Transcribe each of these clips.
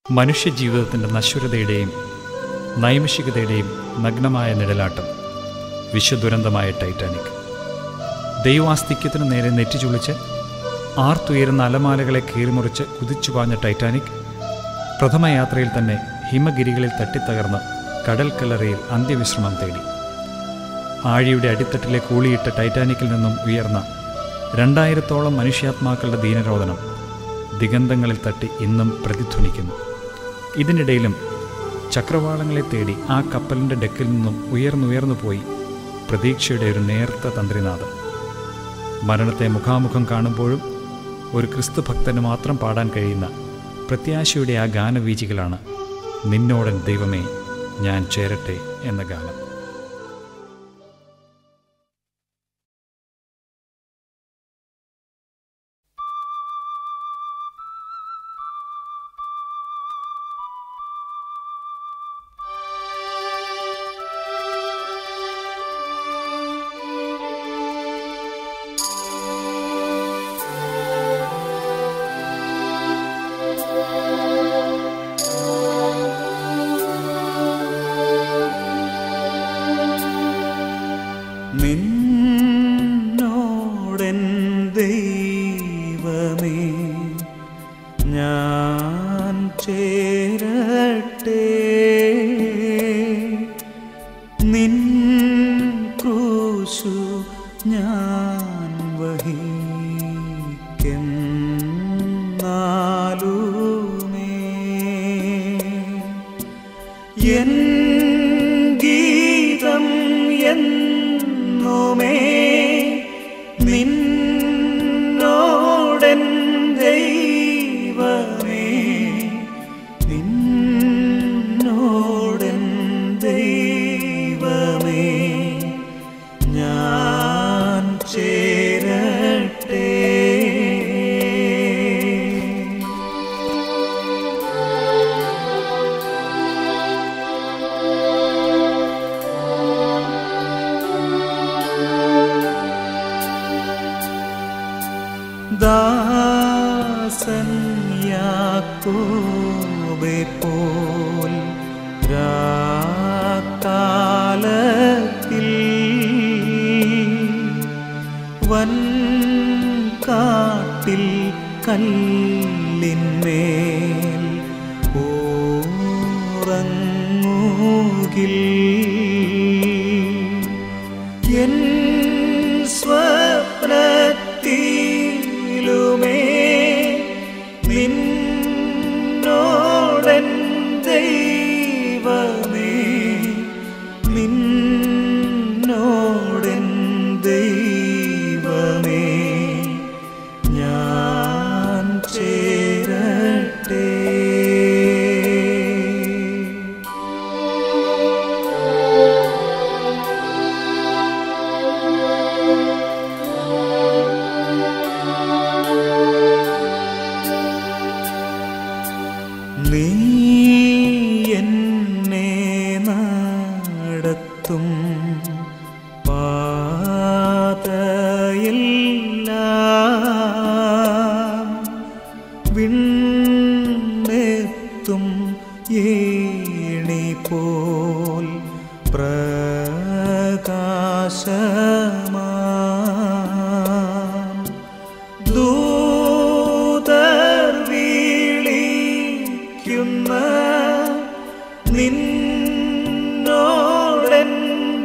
മനുഷ്യജീവിതത്തിൻ്റെ നശ്വരതയുടെയും നൈമിഷികതയുടെയും നഗ്നമായ നിഴലാട്ടം വിശ്വദുരന്തമായ ടൈറ്റാനിക് ദൈവാസ്തിക്യത്തിനു നേരെ നെറ്റിച്ചുളിച്ച് ആർത്തുയരുന്ന അലമാലകളെ കീറിമുറിച്ച് കുതിച്ചുപാഞ്ഞ ടൈറ്റാനിക് പ്രഥമ യാത്രയിൽ തന്നെ ഹിമഗിരികളിൽ തട്ടിത്തകർന്ന് കടൽ കല്ലറയിൽ അന്ത്യവിശ്രമം തേടി ആഴിയുടെ അടിത്തട്ടിലെ കൂളിയിട്ട ടൈറ്റാനിക്കിൽ നിന്നും ഉയർന്ന രണ്ടായിരത്തോളം മനുഷ്യാത്മാക്കളുടെ ദീനരോധനം ദിഗന്ധങ്ങളിൽ തട്ടി ഇന്നും പ്രതിധ്വനിക്കുന്നു ഇതിനിടയിലും ചക്രവാളങ്ങളെ തേടി ആ കപ്പലിൻ്റെ ഡെക്കിൽ നിന്നും ഉയർന്നുയർന്നു പോയി പ്രതീക്ഷയുടെ ഒരു നേർത്ത തന്ത്രിനാഥം മരണത്തെ മുഖാമുഖം കാണുമ്പോഴും ഒരു ക്രിസ്തു ഭക്തന് മാത്രം പാടാൻ കഴിയുന്ന പ്രത്യാശയുടെ ആ ഗാനവീചികളാണ് നിന്നോടൻ ദൈവമേ ഞാൻ ചേരട്ടെ എന്ന ഗാനം നിന്നോടൻ ദൈവമേ ഞാൻ ചേരട്ടെ നിൻ ക്രൂശു ഞാൻ വഹിക്കുന്നാലുമേ എൻ ഗീതം എന്നുമേ നിന്നോടൻ ദൈവമേ നിന്നോടൻ ദൈവമേ ഞാൻ ചേരട്ടെ ദാസൻ യാക്കോബെ പോൽ രാക്കാലത്തിൽ വൻ കാട്ടിൽ കല്ലിന്മേൽ ഓറങ്ങൂകിൽ എൻ സ്വപ്നത്തിലുമേ നിന്നോടൻ ദൈവമേ നിന്നോടൻ ദൈവമേ ഞാൻ ചേരട്ടെ നീ എന്നെ നടത്തും പാതയെല്ലാം വിണ്ണെത്തും ഏണി പോൽ പ്രകാശമാ ദൂതർ വിളിക്കുന്ന നിന്നോടൻ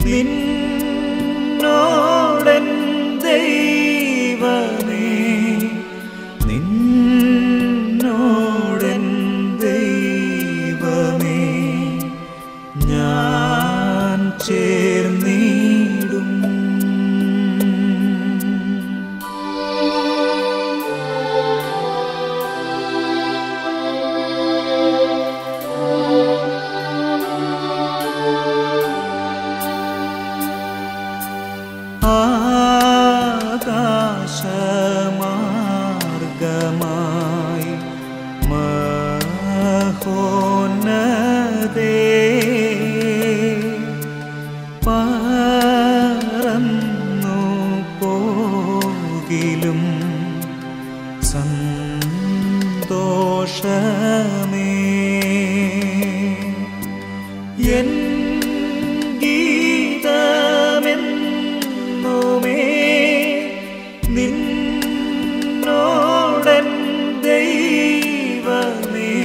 നിന്നോടൻ ദൈവമേ നിന്നോടൻ ദൈവമേ ഞാൻ ചേർന്നിടും ആകാശമാർഗമായി മഹോന്നതേ പറന്നു പോകിലും സന്തോഷമേ എൻ ഗീതമെന്നുമേ നിന്നോടൻ ദൈവമേ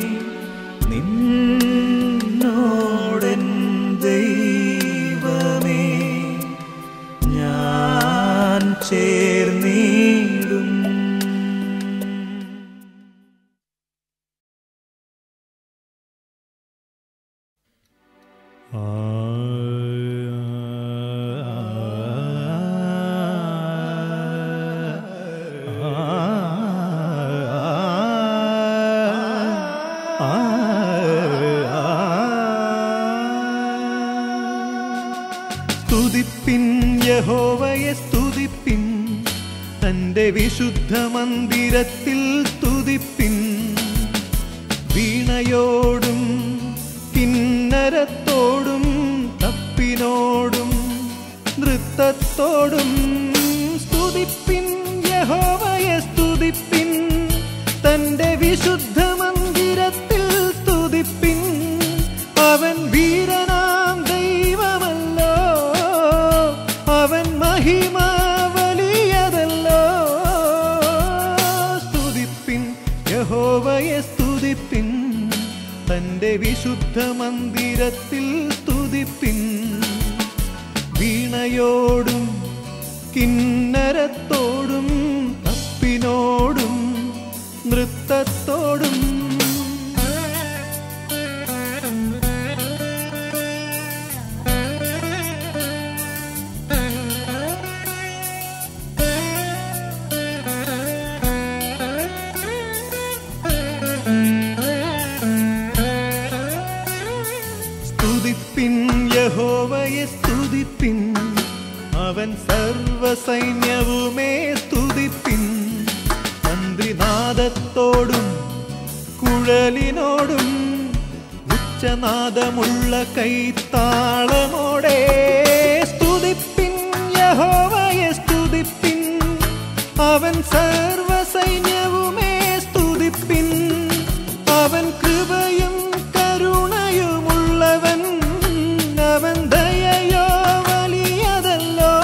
നിന്നോടൻ ദൈവമേ ഞാൻ ചേർന്നിടും സ്തുതിപ്പിൻ യഹോവയെ സ്തുതിപ്പിൻ തന്റെ വിശുദ്ധ മന്ദിരത്തിൽ സ്തുതിപ്പിൻ വീണയോടും കിന്നരത്തോടും തപ്പിനോടും നൃത്തത്തോടും സ്തുതിപ്പിൻ യഹോവയെ സ്തുതിപ്പിൻ തന്റെ വിശുദ്ധ മന്ദിരത്തിൽ സ്തുതിപ്പിൻ അവൻ വീരനാം ദൈവമല്ലോ അവൻ മഹിമ വലിയതല്ലോ സ്തുതിപ്പിൻ യഹോവയെ സ്തുതിപ്പിൻ തന്റെ വിശുദ്ധ മന്ദിരത്തിൽ സ്തുതിപ്പിൻ വീണയോടും കിന്നരത്തോടും തപ്പിനോടും നൃത്തത്തോടും സ്തുതിപ്പിൻ യഹോവയെ സ്തുതിപ്പിൻ അവൻ സർവസൈന്യവുമേ സ്തുതിപ്പിൻ തന്ത്രിനാദത്തോടും കുഴലിനോടും ഉച്ചനാദമുള്ള കൈത്താളമോടെ സ്തുതിപ്പിൻ യഹോവയെ സ്തുതിപ്പിൻ അവൻ സർവസൈന്യവുമേ സ്തുതിപ്പിൻ അവൻ കൃപയും കരുണയുമുള്ളവൻ അവൻ ദയയോ വലിയതല്ലോ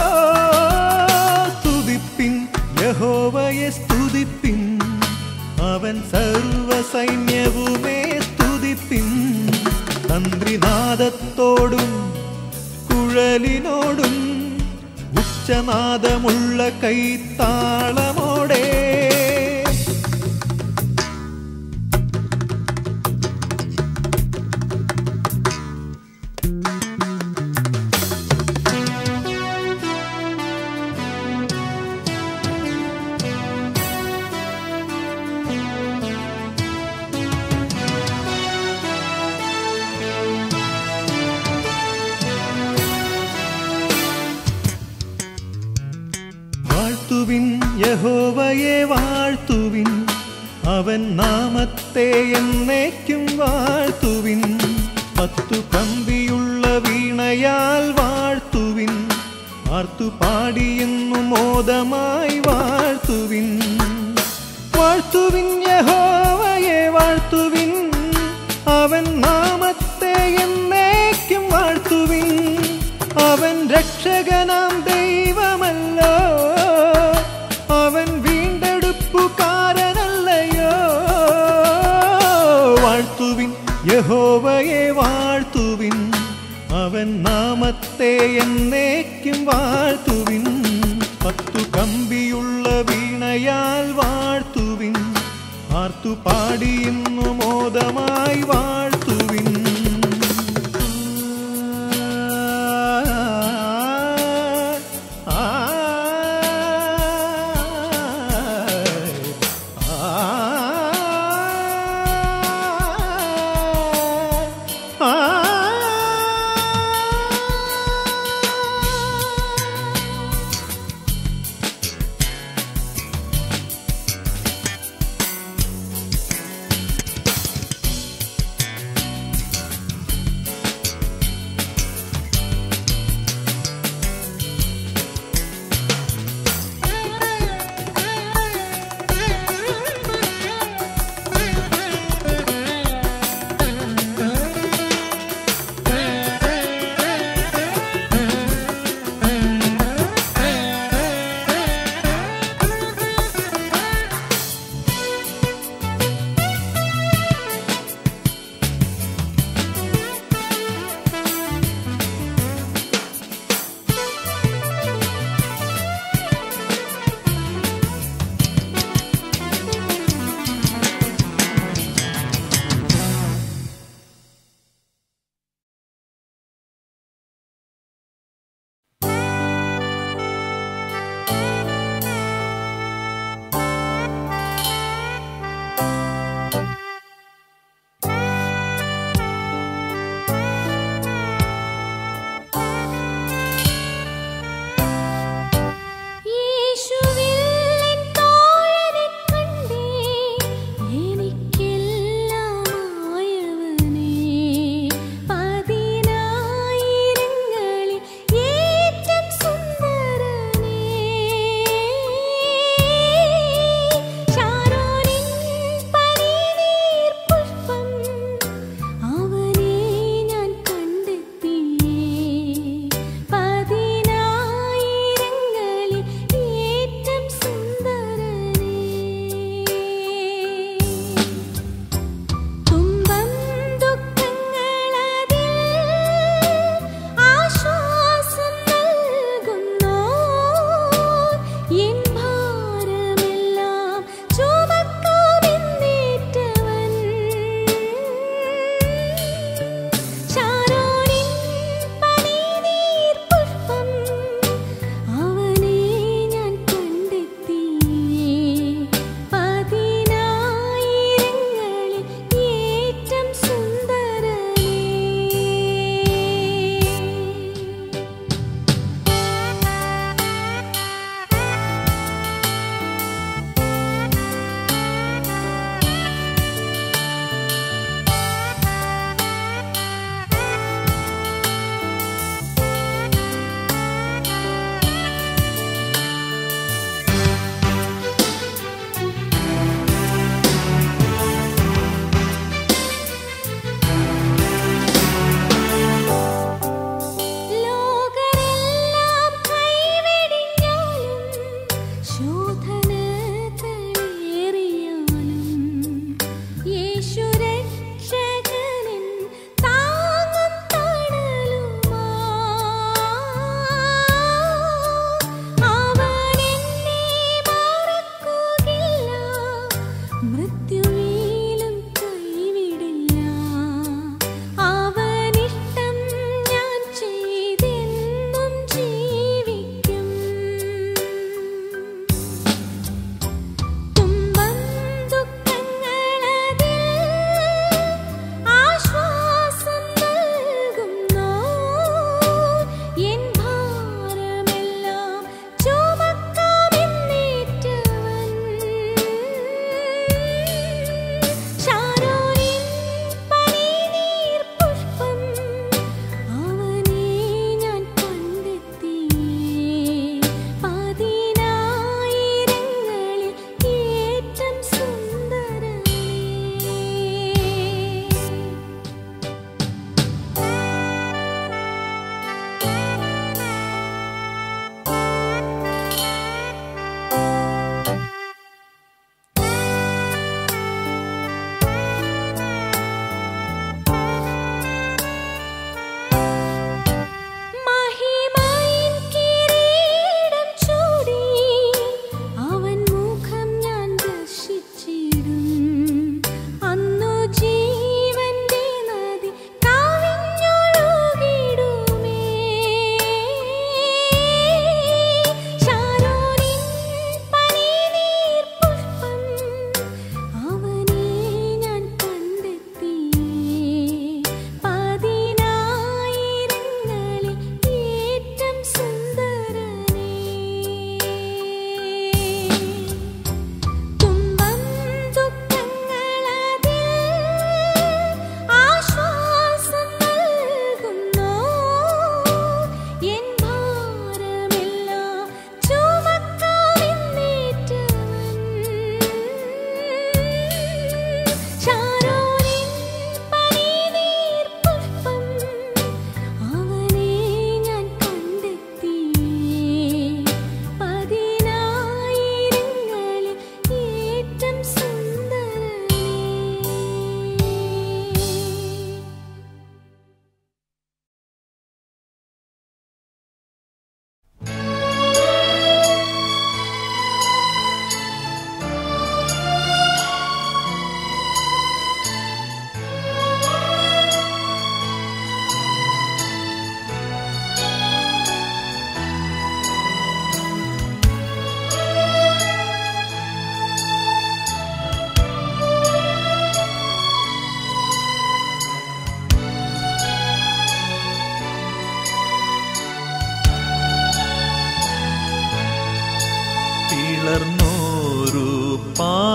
സ്തുതിപ്പിൻ യഹോവയെ സ്തുതിപ്പിൻ അവൻ സർവസൈന്യവുമേ സ്തുതിപ്പിൻ തന്ത്രിനാദത്തോടും കുഴലിനോടും ഉച്ചനാദമുള്ള കൈത്താളമോടെ വാഴ്ത്തുവിൻ യഹോവയെ വാഴ്ത്തുവിൻ അവൻ നാമത്തെ എന്നേക്കും വാഴ്ത്തുവിൻ പത്തു കമ്പിയുള്ള വീണയാൽ വാഴ്ത്തുവിൻ ആർത്തു പാടിയെന്നു മോദമായി വാഴ്ത്തുവിൻ വാഴ്ത്തുവിൻ യഹോവയെ വാഴ്ത്തുവിൻ അവൻ നാമത്തെ എന്നേക്കും വാഴ്ത്തുവിൻ അവൻ രക്ഷകനാം ദൈവമല്ലോ അവൻ വീണ്ടെടുപ്പുകാരനല്ലയോ വാഴ്ത്തുവിൻ യഹോവയെ വാഴ്ത്തുവിൻ അവൻ നാമ നാമത്തെ എന്നേക്കും വാഴ്ത്തുവിൻ പത്തു കമ്പിയുള്ള വീണയാൽ വാഴ്ത്തുവിൻ ആർത്തുപാടി ഇന്നു മോദമായി വാഴ്ത്തുവിൻ ആ, ആ,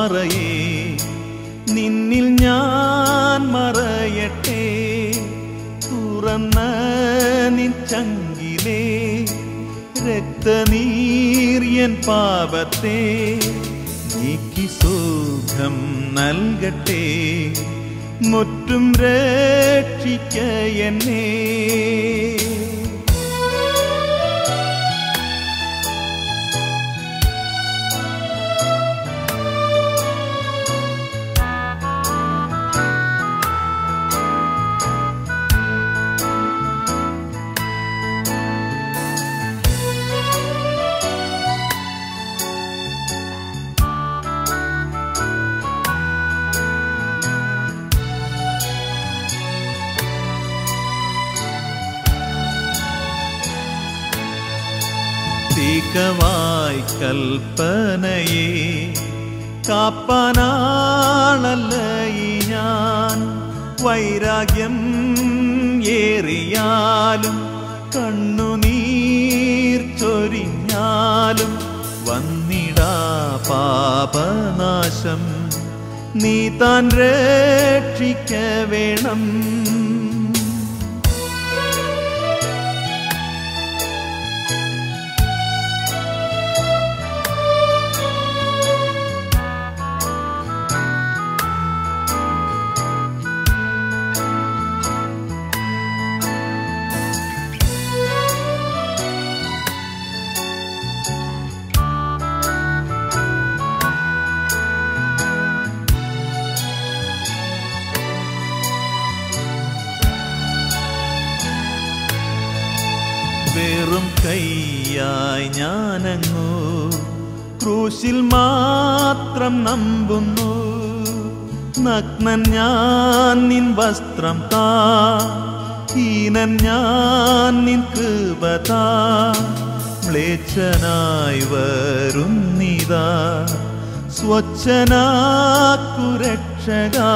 പാറയേ നിന്നിൽ ഞാൻ മറയട്ടെ തുറന്ന നിൻ ചങ്കിലേ രക്തനീറിയൻ പാപത്തെ നീക്കി സുഖം നൽകട്ടെ മുറ്റും രക്ഷിക്ക എന്നെ തീകവായി കൽപ്പനയെ കാപ്പാനാളല്ല ഈ ഞാൻ വൈരാഗ്യം ഏറിയാലും കണ്ണുനീർ ചൊരിഞ്ഞാലും വന്നിടാ പാപനാശം നീ താൻ രക്ഷിക്ക വേണം വെറും കൈയായി ഞാനങ്ങു ക്രൂശിൽ മാത്രം നമ്പുന്നു നഗ്നൻ ഞാൻ നിൻ വസ്ത്രം താ ഹീനൻ ഞാൻ നിൻ കൃപതാ മ്ലേച്ഛനായി വരുന്നിതാ സ്വച്ഛനാക്കുരക്ഷകാ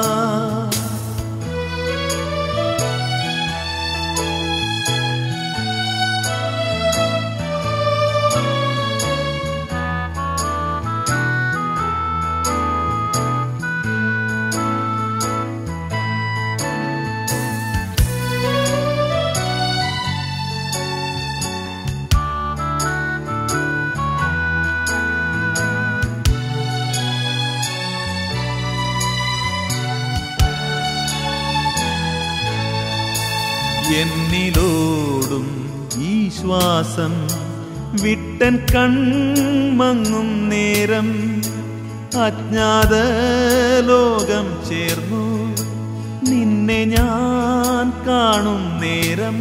എന്നിലോടും ഈ ശ്വാസം വിട്ടൻ കൺമങ്ങും നേരം അജ്ഞാത ലോകം ചേർന്നു നിന്നെ ഞാൻ കാണും നേരം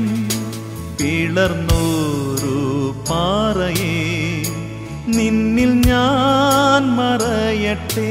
പിളർന്നോരു പാറയേ നിന്നിൽ ഞാൻ മറയട്ടെ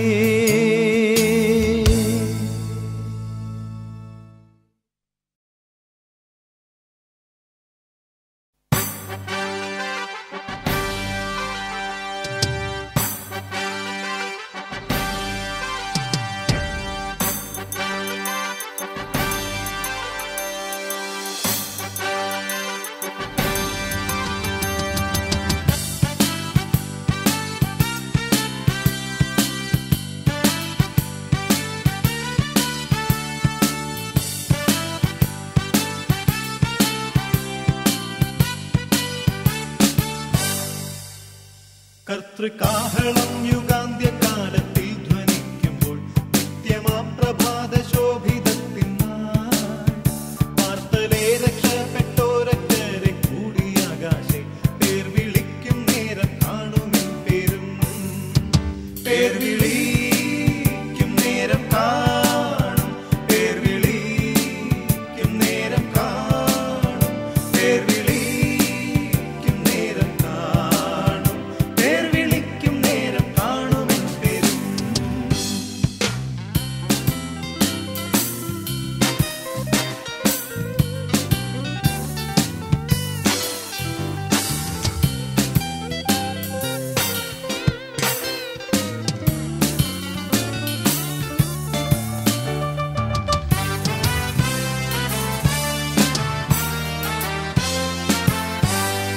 കർത്തൃകാഹളം യുഗാന്ത്യകാലത്തിൽ ധ്വനിക്കുമ്പോൾ നിത്യമാം പ്രഭാത ശോഭിതത്തിൻ വാർത്തലേ രക്ഷപ്പെട്ടോരക്കരെ കൂടി ആകാശെ പേർ വിളിക്കും നേരം കാണുമിൻ പേരും പേർ വിളിക്കും നേരം കാണും പേർ വിളിക്കും നേരം കാണും പേർ വിളിക്കും നേരം കാണും പേർ വിളിക്കും നേരം കാണുമെൻ പേരും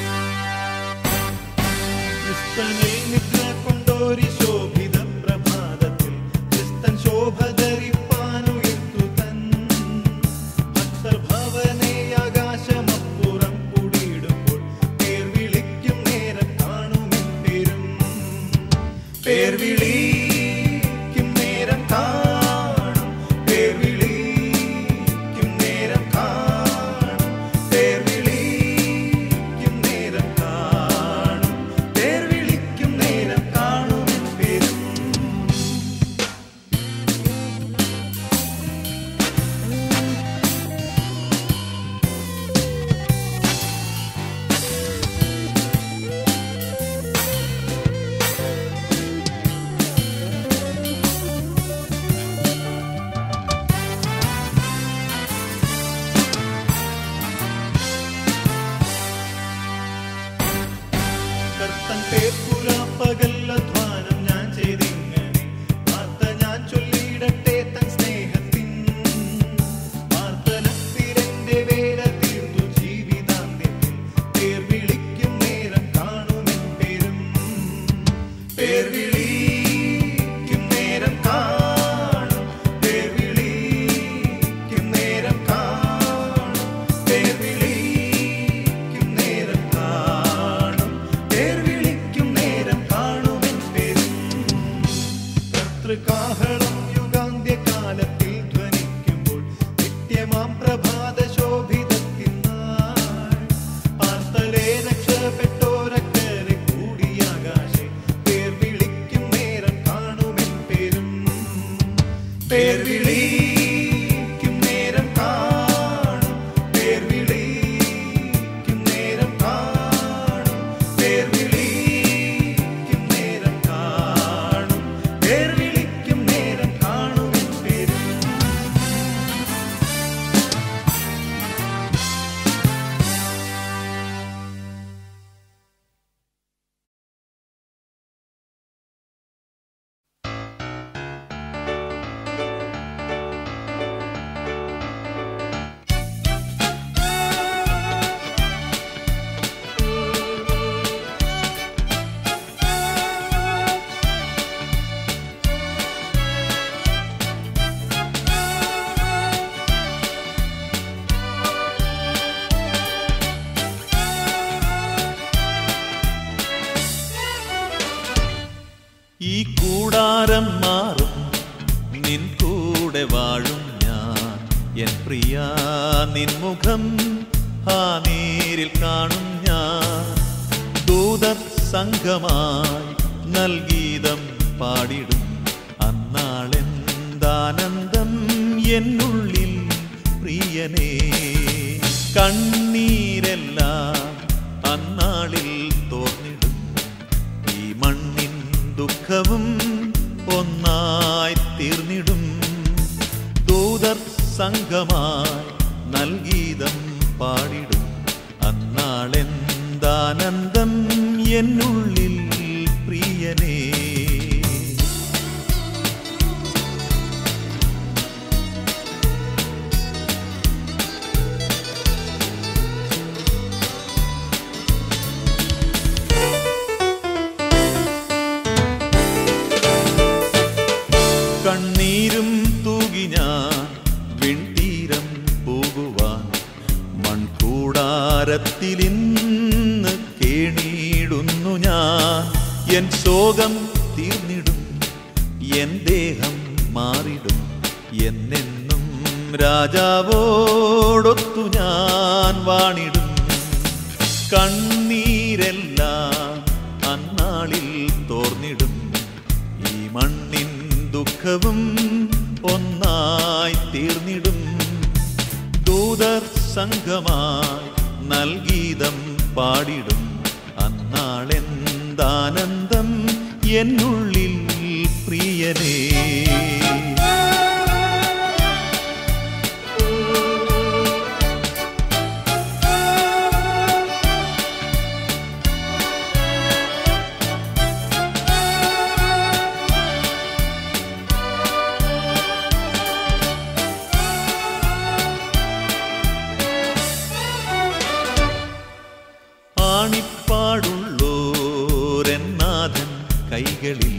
ക്രിസ്തനിൽ നിദ്ര കൊണ്ടോരി ശോഭിത പ്രഭാത പകല്ലധ്വാനം ഞാൻ ചെയ്തിങ്ങനെ വാർത്ത ഞാൻ ചൊല്ലിയിടട്ടെ തൻ സ്നേഹത്തിൻ വാർത്തനത്തിലെന്റെ വേല തീർത്തു ജീവിതാന്ത്യത്തിൽ പേർ വിളിക്കും നേരം കാണുമെൻ പേരും പേർ വിളിക്കും നേരം കാണും പേർ വിളിക്കും നേരം കാണും പേർ വിളിക്കും നേരം കാണും പേർ വിളിക്കും നേരം കാണുമെൻ പേരും കർത്തൃകാഹളം യുഗാന്ത്യകാലത്തിൽ ധ്വനിക്കുമ്പോൾ നിത്യമാം പ്രഭാത ശോഭിതത്തിനാൾ പാർത്തലേ രക്ഷപ്പെട്ടോരക്കരെ കൂടിയാകാശെ പേർ വിളിക്കും നേരം കാണുമെൻ പേരും പേർ വിളിക്കും നേരം കാണും പേർ വിളിക്കും നേരം കാണും പേർ വിളിക്കും നേരം കാണും പേർ വിളിക്കും നേരം കാണുമെൻ പേരും ഈ കൂടാരം മാറും നിൻ കൂടെ വാഴും ഞാൻ എൻ പ്രിയ നിൻ മുഖം ആ നേരിൽ കാണും ഞാൻ ദൂതർ സംഘമായി നൽഗീതം പാടിടും അന്നാളെന്താനന്ദം എന്നുള്ളിൽ പ്രിയനേ കണ്ണീരെല്ലാം അന്നാളിൽ തോന്നിടും ഈ മണ്ണിൻ ദുഃഖവും ഒന്നായി തീർന്നിടും ദൂതർ സംഘമായി നൽഗീതം പാടിടും അന്നാളെന്താനന്ദം എന്നുള്ളിൽ പ്രിയനേ കണ്ണീരും തൂകി ഞാൻ വിൺതീരം പോകുവാൻ മൺകൂടാരത്തിലിന്ന് കേണിയിടുന്നു ഞാൻ എൻ ശോകം തീർന്നിടും എൻ ദേഹം മാറിടും എന്നെന്നും രാജാവോടൊത്തു ഞാൻ വാണിടും കണ്ണീരെല്ലാം അന്നാളിൽ തോർന്നിടും ഈ മണ്ണിൻ ദുഃഖവും ഒന്നായി തീർന്നിടും ദൂതർ സംഘമായി നൽഗീതം പാടിടും അന്നാളെന്താനന്ദം എന്നുള്ളിൽ പ്രിയനേ ആണിപ്പാടുള്ളോരെന്നാഥൻ കൈകളിൽ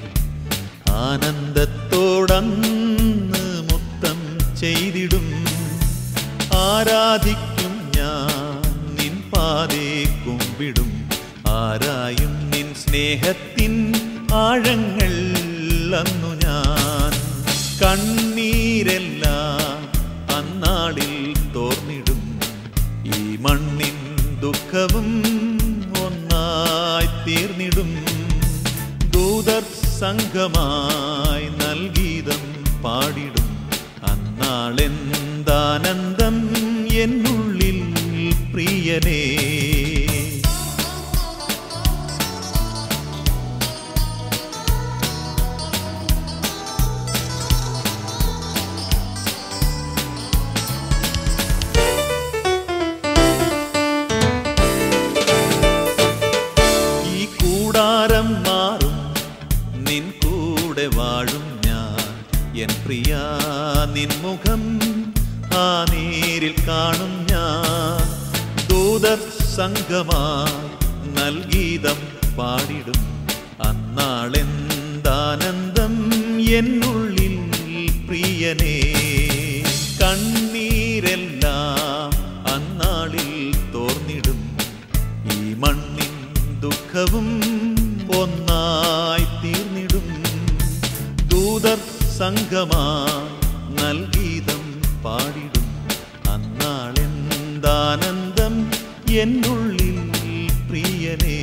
ആനന്ദത്തോടന്ന് മുത്തം ചെയ്തിടും ആരാധിക്കും ഞാൻ നിൻ പാതേ കുമ്പിടും ആരായും നിൻ സ്നേഹത്തിൻ ആഴങ്ങൾ അന്നു ഞാൻ കണ്ണീരെല്ലാം അന്നാളിൽ തോർന്നിടും ഈ മണ്ണിൻ ദുഃഖവും ഒന്നായി തീർന്നിടും ദൂതർ സംഘമായി നൽഗീതം പാടിടും അന്നാളെന്താനന്ദം എന്നുള്ളിൽ പ്രിയനേ സംഘമായി നൽഗീതം പാടിടും അന്നാളെന്താനന്ദം എന്നുള്ളിൽ പ്രിയനേ കണ്ണീരെല്ലാം അന്നാളിൽ തോർന്നിടും ഈ മണ്ണിൻ ദുഃഖവും ഒന്നായി തീർന്നിടും ദൂതർ സംഘമായി നൽഗീതം പാടിടും അന്നാളെന്താനന്ദം എന്നുള്ളിൽ പ്രിയനേ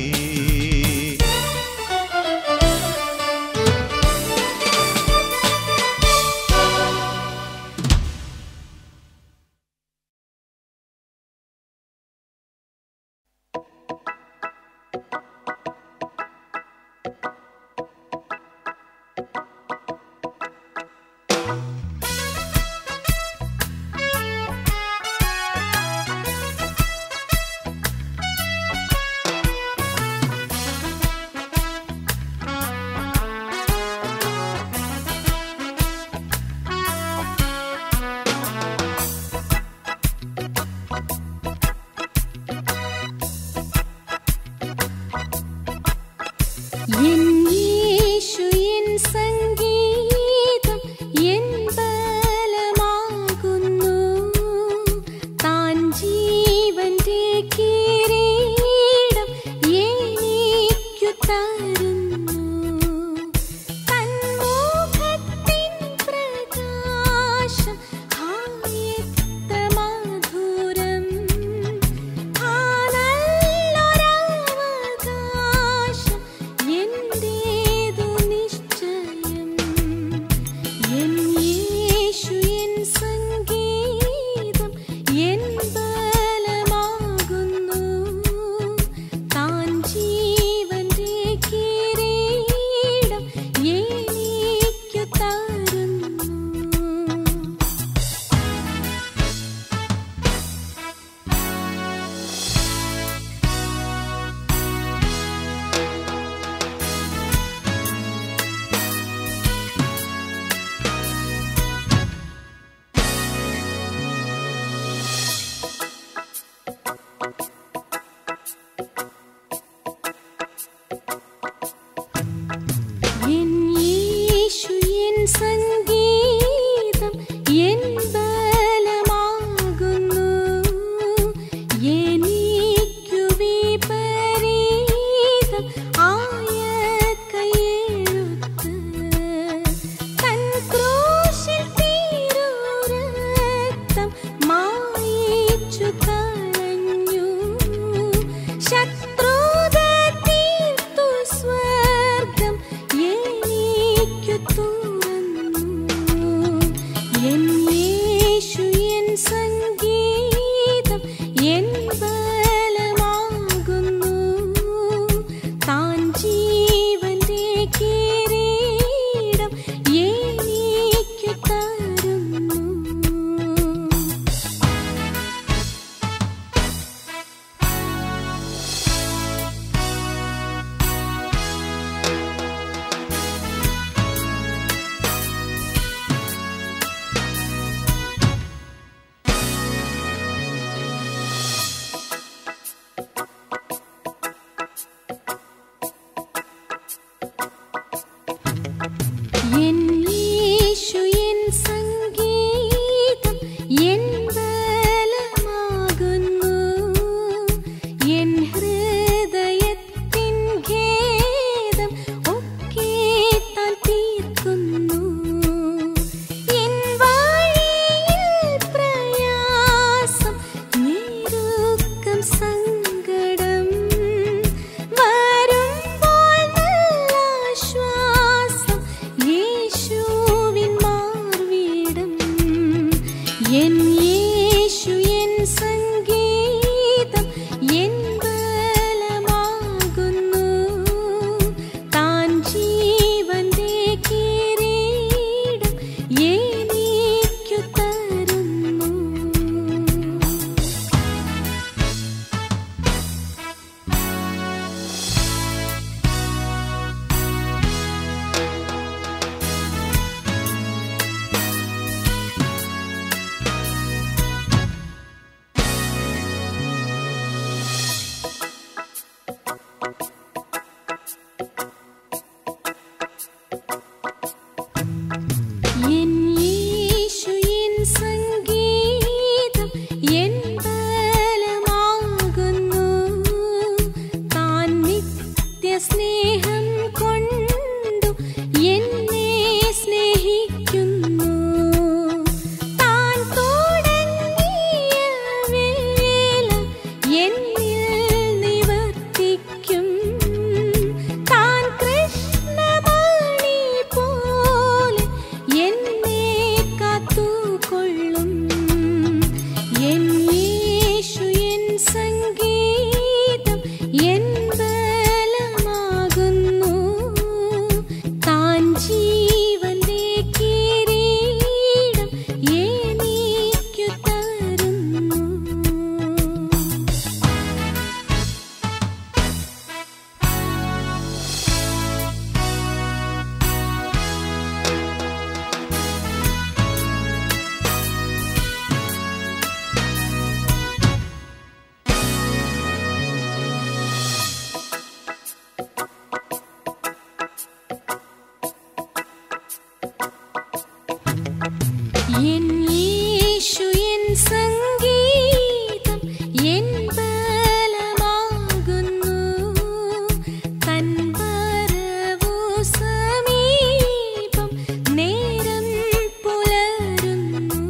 എൻ യേശു എൻ സംഗീതം എൻ ബലമാകുന്നു തൻ വരവു സമീപം നേരം പുലരുന്നു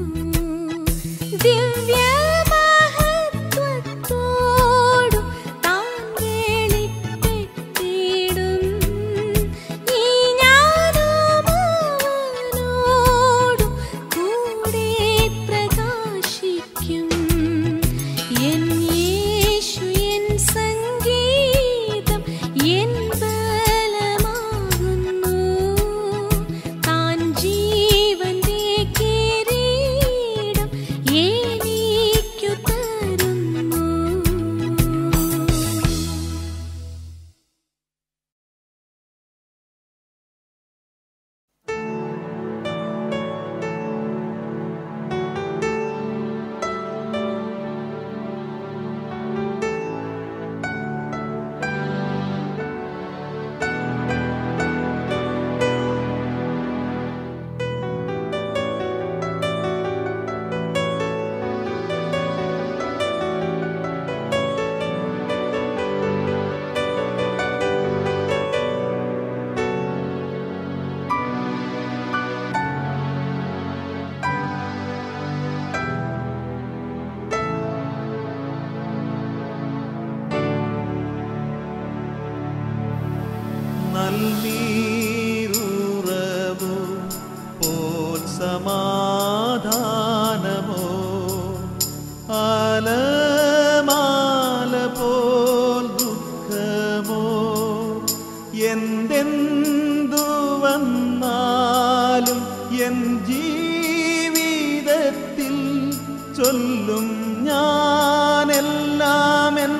ദിവ്യമഹത്വത്തോടും താൻ വെളിപ്പെട്ടിടും ഈ ഞാനും അവനോടും കൂടെ പ്രകാശിക്കും എൻ യേശു എൻ സംഗീതം എൻ ബലമാകുന്നു താൻ ജീവന്റെ കിരീടം എനിക്കു തരുന്നു നൽനീരുറവോ പോൽ സമാധാനമോ അലമാല പോൽ ദുഃഖമോ എന്തെന്തു വന്നാലും എൻ ജീവിതത്തിൽ ചൊല്ലും ഞാനെല്ലാമെൻ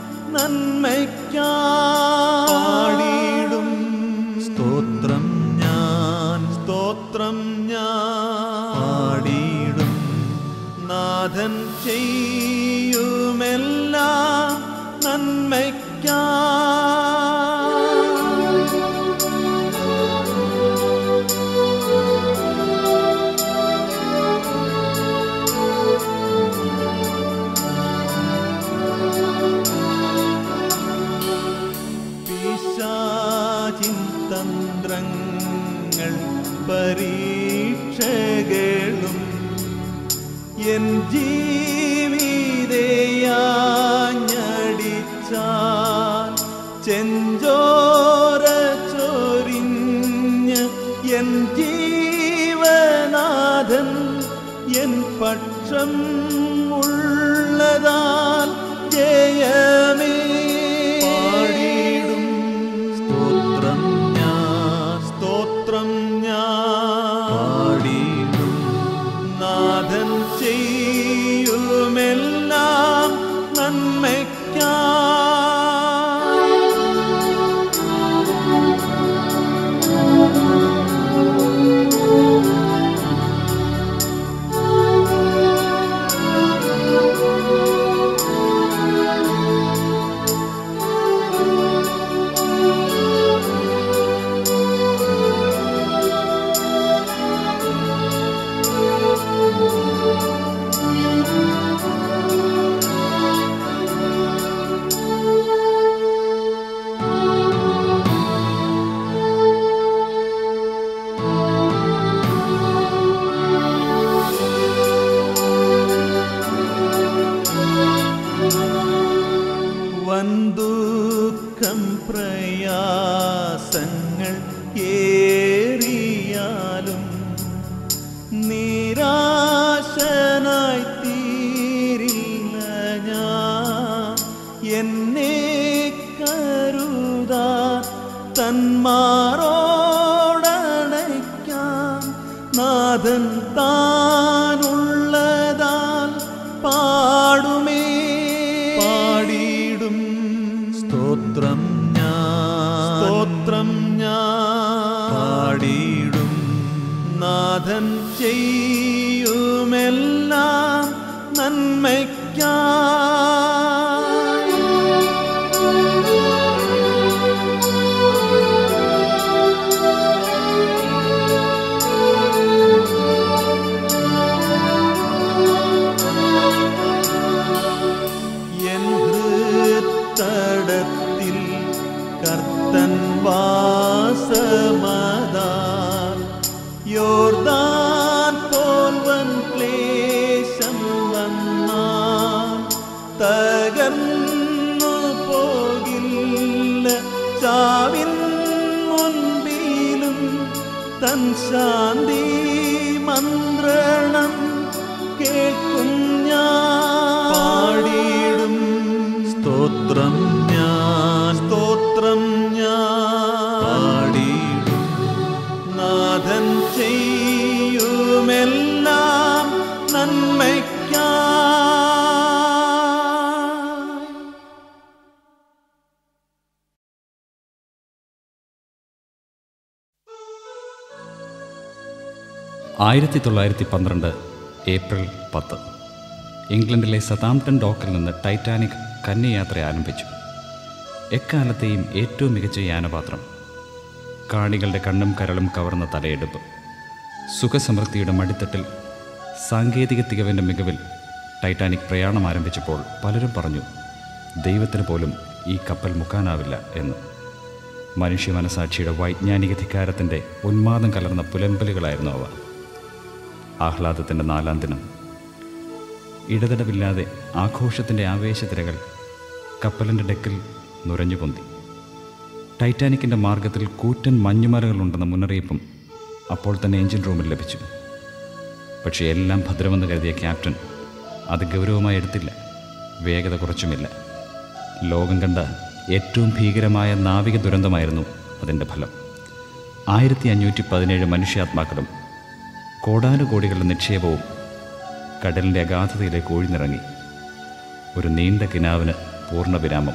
നന്മയ്ക്കാടിയിടും സ്തോത്രം ഞാൻ സ്തോത്രം ഞാൻ പാടിയിടും നാഥൻ ചെയ്യുമെല്ലാം നന്മയ്ക്കാ പിശാചിൻ തന്ത്രങ്ങൾ പരീക്ഷകളും എൻ ജീവിതയാഞ്ഞടിച്ചാൽ ചെഞ്ചോര ചൊരിഞ്ഞ് എൻ ജീവനാഥൻ എൻ പക്ഷം ഉള്ളതാൽ ജയമേ പാടിയിടും സ്തോത്രം ഞാൻ സ്തോത്രം ഞാൻ പാടിയിടും നാഥൻ ചെയ്യുമെല്ലാം നന്മയ്ക്കാ വൻദുഃഖം പ്രയാസങ്ങൾ ഏറിയാലും നിരാശനായി തീരില്ല ഞാൻ എന്നെ കരുതാ തന്മാരോടണയ്ക്കാം നാഥൻ താനുള്ളതാൽ പാടുമേ പാടിയിടും സ്തോത്രം ഞാൻ സ്തോത്രം ഞാൻ പാടിയിടും നാഥൻ ചെയ്യുമെല്ലാം നന്മയ്ക്കാ കർത്തൻ വാസമതാൽ യോർദാൻ പോൽവൻ ക്ലേശം വന്നാൽ തകർന്നു പോകില്ല ചാവിൻ മുൻപിലും തൻ ശാന്തി മന്ത്രണം കേൾക്കും ഞാൻ പാടിയിടും സ്തോത്രം ഞാൻ സ്തോത്രം ഞാൻ പാടിയിടും നാഥൻ ചെയ്യുമെല്ലാം നന്മയ്ക്കായി ആയിരത്തി തൊള്ളായിരത്തി പന്ത്രണ്ട് ഏപ്രിൽ പത്ത് ഇംഗ്ലണ്ടിലെ സതാംപ്ടൺ ഡോക്കിൽ നിന്ന് ടൈറ്റാനിക് കന്യയാത്ര ആരംഭിച്ചു എക്കാലത്തെയും ഏറ്റവും മികച്ച യാനപാത്രം കാണികളുടെ കണ്ണും കരളും കവർന്ന തലയെടുപ്പ് സുഖസമൃദ്ധിയുടെ മടിത്തട്ടിൽ സാങ്കേതിക തികവിൻ്റെ മികവിൽ ടൈറ്റാനിക് പ്രയാണം ആരംഭിച്ചപ്പോൾ പലരും പറഞ്ഞു ദൈവത്തിന് പോലും ഈ കപ്പൽ മുക്കാനാവില്ല എന്ന് മനുഷ്യ മനസാക്ഷിയുടെ വൈജ്ഞാനിക ധിക്കാരത്തിൻ്റെ ഉന്മാദം കലർന്ന പുലമ്പലുകളായിരുന്നു അവ ആഹ്ലാദത്തിൻ്റെ നാലാം ദിനം ഇടതടവില്ലാതെ ആഘോഷത്തിൻ്റെ ആവേശത്തിരകൾ കപ്പലിൻ്റെ ഡെക്കിൽ നുരഞ്ഞു പൊന്തി ടൈറ്റാനിക്കിൻ്റെ മാർഗത്തിൽ കൂറ്റൻ മഞ്ഞുമലകളുണ്ടെന്ന മുന്നറിയിപ്പും അപ്പോൾ തന്നെ എഞ്ചിൻ റൂമിൽ ലഭിച്ചു പക്ഷേ എല്ലാം ഭദ്രമെന്ന് കരുതിയ ക്യാപ്റ്റൻ അത് ഗൗരവമായി എടുത്തില്ല വേഗത കുറച്ചുമില്ല ലോകം കണ്ട ഏറ്റവും ഭീകരമായ നാവിക ദുരന്തമായിരുന്നു അതിൻ്റെ ഫലം ആയിരത്തി അഞ്ഞൂറ്റി പതിനേഴ് മനുഷ്യാത്മാക്കളും കോടാനുകോടികളുടെ നിക്ഷേപവും കടലിൻ്റെ അഗാധതയിലേക്ക് ഒഴിഞ്ഞിറങ്ങി ഒരു നീണ്ട കിനാവിന് പൂർണ്ണവിരാമം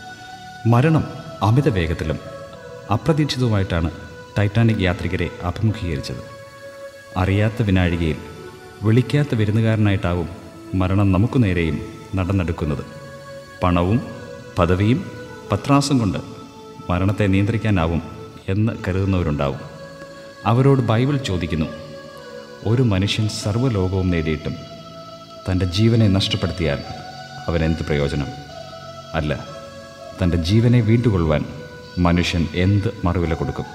മരണം അമിത വേഗത്തിലും അപ്രതീക്ഷിതവുമായിട്ടാണ് ടൈറ്റാനിക് യാത്രികരെ അഭിമുഖീകരിച്ചത് അറിയാത്ത വിനാഴികയിൽ വിളിക്കാത്ത വിരുന്നുകാരനായിട്ടാവും മരണം നമുക്കു നേരെയും നടന്നെടുക്കുന്നത് പണവും പദവിയും പത്രാസും കൊണ്ട് മരണത്തെ നിയന്ത്രിക്കാനാവും എന്ന് കരുതുന്നവരുണ്ടാവും അവരോട് ബൈബിൾ ചോദിക്കുന്നു ഒരു മനുഷ്യൻ സർവ്വലോകവും നേടിയിട്ടും തൻ്റെ ജീവനെ നഷ്ടപ്പെടുത്തിയാൽ അവൻ എന്ത് പ്രയോജനം അല്ല തൻ്റെ ജീവനെ വീണ്ടുകൊള്ളുവാൻ മനുഷ്യൻ എന്ത് മറുവില കൊടുക്കും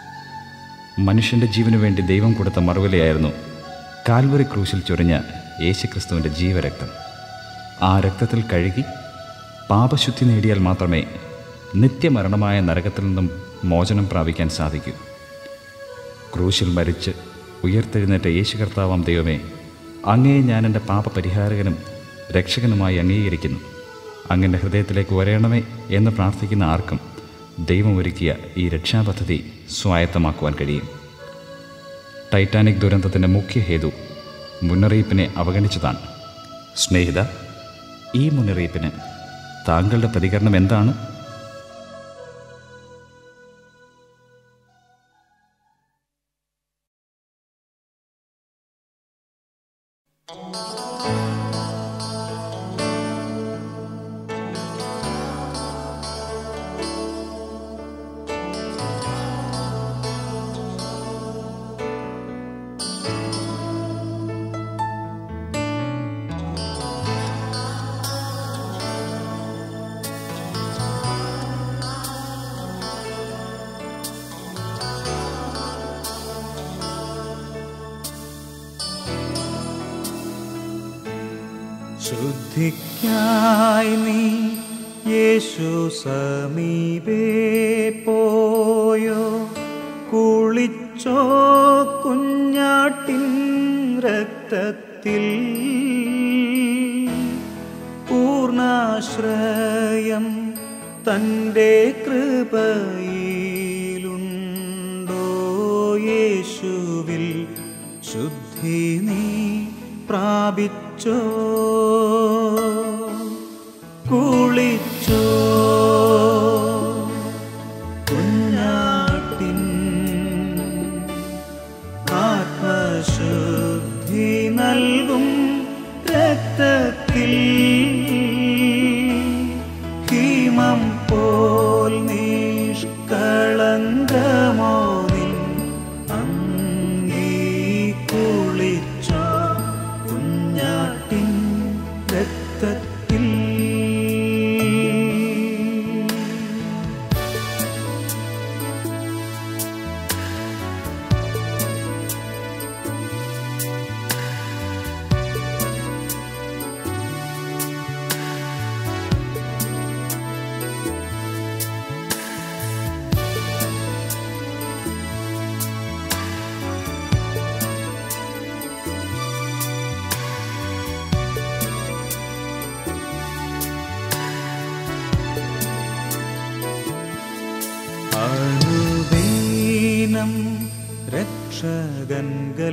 മനുഷ്യൻ്റെ ജീവനു വേണ്ടി ദൈവം കൊടുത്ത മറുവിലയായിരുന്നു കാൽവറി ക്രൂശിൽ ചൊരിഞ്ഞ യേശുക്രിസ്തുവിൻ്റെ ജീവരക്തം ആ രക്തത്തിൽ കഴുകി പാപശുദ്ധി നേടിയാൽ മാത്രമേ നിത്യമരണമായ നരകത്തിൽ നിന്നും മോചനം പ്രാപിക്കാൻ സാധിക്കൂ ക്രൂശിൽ മരിച്ച് ഉയർത്തെഴുന്നേറ്റ യേശു കർത്താവാം ദൈവമേ അങ്ങയെ ഞാൻ എൻ്റെ പാപപരിഹാരകനും രക്ഷകനുമായി അംഗീകരിക്കുന്നു അങ്ങൻ്റെ ഹൃദയത്തിലേക്ക് വരയണമേ എന്ന് പ്രാർത്ഥിക്കുന്ന ആർക്കും ദൈവം ഒരുക്കിയ ഈ രക്ഷാപദ്ധതി സ്വായത്തമാക്കുവാൻ കഴിയും ടൈറ്റാനിക് ദുരന്തത്തിൻ്റെ മുഖ്യ ഹേതു മുന്നറിയിപ്പിനെ അവഗണിച്ചതാണ് സ്നേഹിത ഈ മുന്നറിയിപ്പിന് താങ്കളുടെ പ്രതികരണം എന്താണ് ശുദ്ധിക്കായി നീ യേശു സമീപേ പോയോ കുളിച്ചോ കുഞ്ഞാട്ടിൻ രക്തത്തിൽ പൂർണാശ്രയം തൻ്റെ കൃപയിലുണ്ടോ യേശുവിൽ ശുദ്ധി നീ പ്രാപിച്ചോ കുളിച്ചോ കുഞ്ഞാട്ടിൻ ആത്മശുദ്ധി നൽകും രക്തത്തിൽ ഹിമം പോൽ നിഷ്കളങ്കമോ നിൻ അങ്കീ കുളിച്ചോ കുഞ്ഞാട്ടിൻ രക്തത്തിൽ അനുദീനം രക്ഷകൻകൾ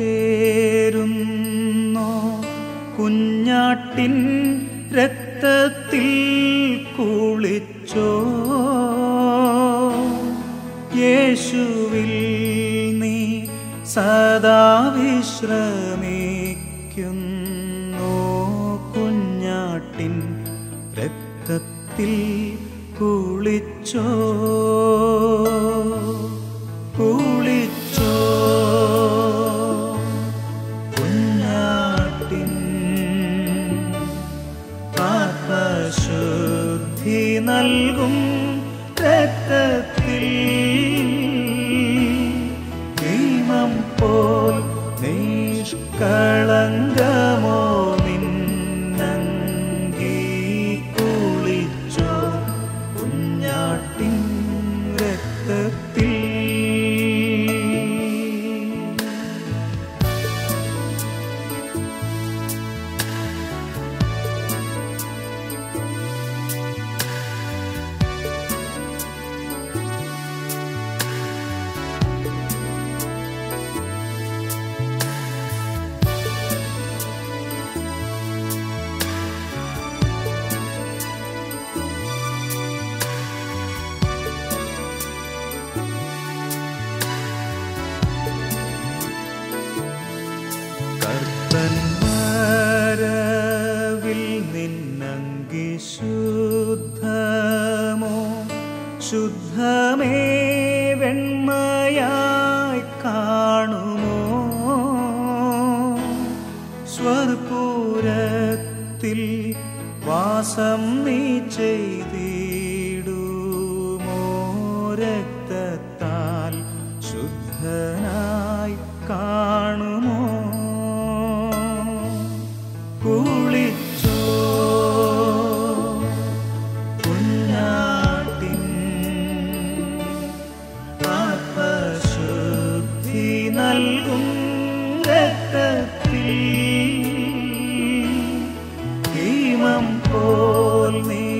ചേരുന്നോ കുഞ്ഞാട്ടിൻ രക്തത്തിൽ കുളിച്ചോ യേശുവിൽ നീ സദാ വിശ്രമിക്കുന്നു കുഞ്ഞാട്ടിൻ രക്തത്തിൽ കുളിച്ചോ കുളിച്ചോ കുഞ്ഞാട്ടിൻ ആത്മശുദ്ധി നൽകും രക്തത്തിൽ ഭീമം പോൽ നിഷ്കളങ്കമോ നിന്നങ്കി കുളിച്ചോ കുഞ്ഞാട്ടിൻ രക്തത്തിൽ കർത്തന്മാരവിൽ നിന്നങ്കി ശുദ്ധമോ ശുദ്ധമേ വെണ്മയായി കാണുമോ സ്വർപൂരത്തിൽ വാസം നീ ചെയ്തിടുമോ രക്തത്താൽ ശുദ്ധനായി കാണുമോ കുളിച്ചോ കുഞ്ഞാട്ടിൻ ആത്മശുദ്ധി നൽകും രക്തത്തിൽ ഭീമം പോൽ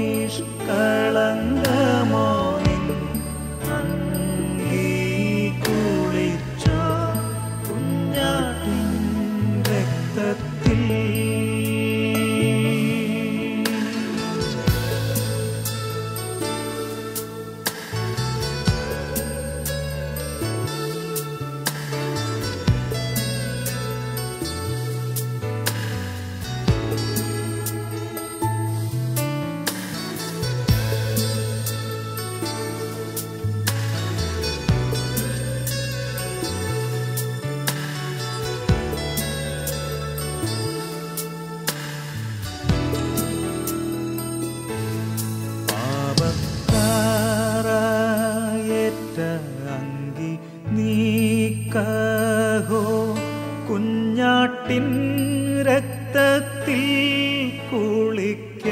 നിഷ്കളങ്കമോ നിൻ അങ്കി കുളിച്ചോ കുഞ്ഞാട്ടിൻ രക്തത്തിൽ പാപക്കാരായേറ്റ അങ്കി നീക്കഹോ കുഞ്ഞാട്ടിൻ രക്തത്തിൽ കുളിക്ക